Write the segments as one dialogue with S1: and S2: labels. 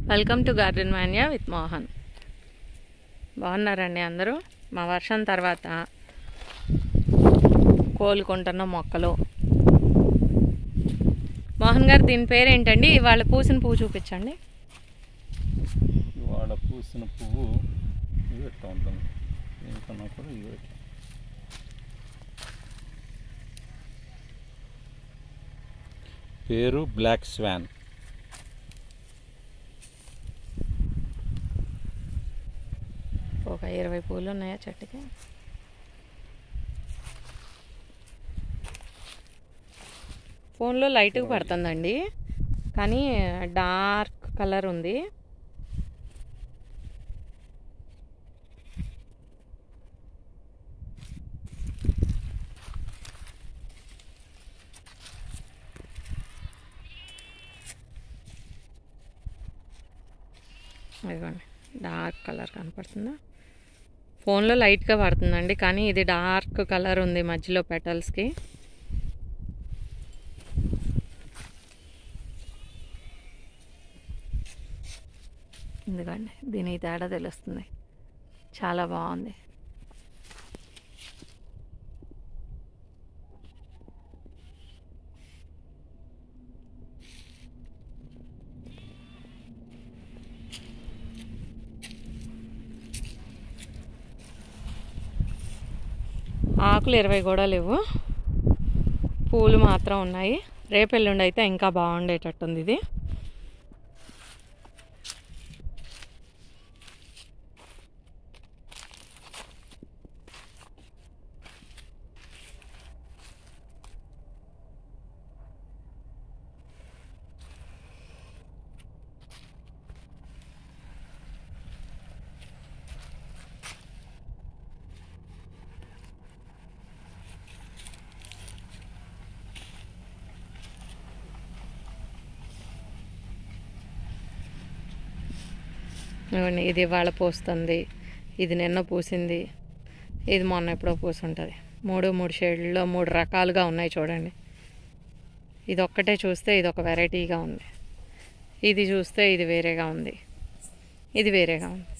S1: welcome to garden Manya with Mohan బాగున్నారండి అందరూ మా వర్షం తర్వాత కోలుకుంటున్న మొక్కలు మోహన్ గారు దీని పేరేంటండి ఇవాళ పూసిన పువ్వు చూపించండి
S2: ఇవాళ పూసిన పువ్వు ఇది ఎట్లా ఉంటుంది దీనికన్నా కూడా ఇది ఎట్లా పేరు బ్లాక్ స్వాన్
S1: ఒక ఇరవై పూలు ఉన్నాయా చెట్టుకి ఫోన్లో లైట్గా పడుతుందండి కానీ డార్క్ కలర్ ఉంది ఇదిగోండి డార్క్ కలర్ కనపడుతుందా ఫోన్లో లైట్గా పడుతుందండి కానీ ఇది డార్క్ కలర్ ఉంది మధ్యలో పెటల్స్కి ఎందుకండి దీని ఈ తేడా తెలుస్తుంది చాలా బాగుంది ఆకులు ఇరవై కూడా లేవు పూలు మాత్రం ఉన్నాయి రేపు ఎల్లుండి అయితే ఇంకా బాగుండేటట్టుంది ఇది ఇదిగోండి, ఇది ఇవాళ పూస్తుంది ఇది నిన్న పూసింది ఇది మొన్న ఎప్పుడో పూసుంటుంది మూడు మూడు షేడ్లలో మూడు రకాలుగా ఉన్నాయి చూడండి ఇది ఒక్కటే చూస్తే ఇది ఒక వెరైటీగా ఉంది ఇది చూస్తే ఇది వేరేగా ఉంది ఇది వేరేగా ఉంది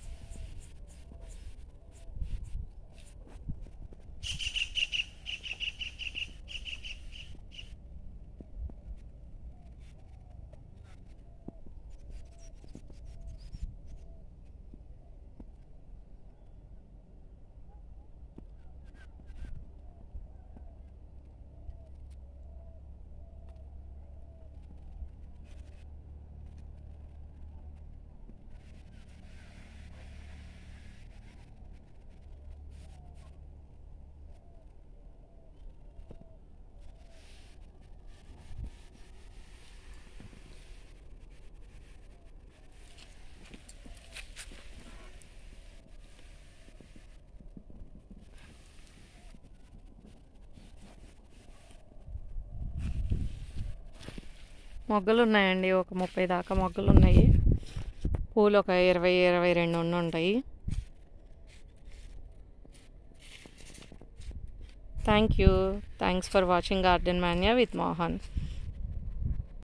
S1: మొగ్గలు ఉన్నాయండి ఒక ముప్పై దాకా మొగ్గలు ఉన్నాయి పూలు ఒక ఇరవై ఇరవై రెండు ఉండి ఉంటాయి thank you thanks for watching garden Manya with Mohan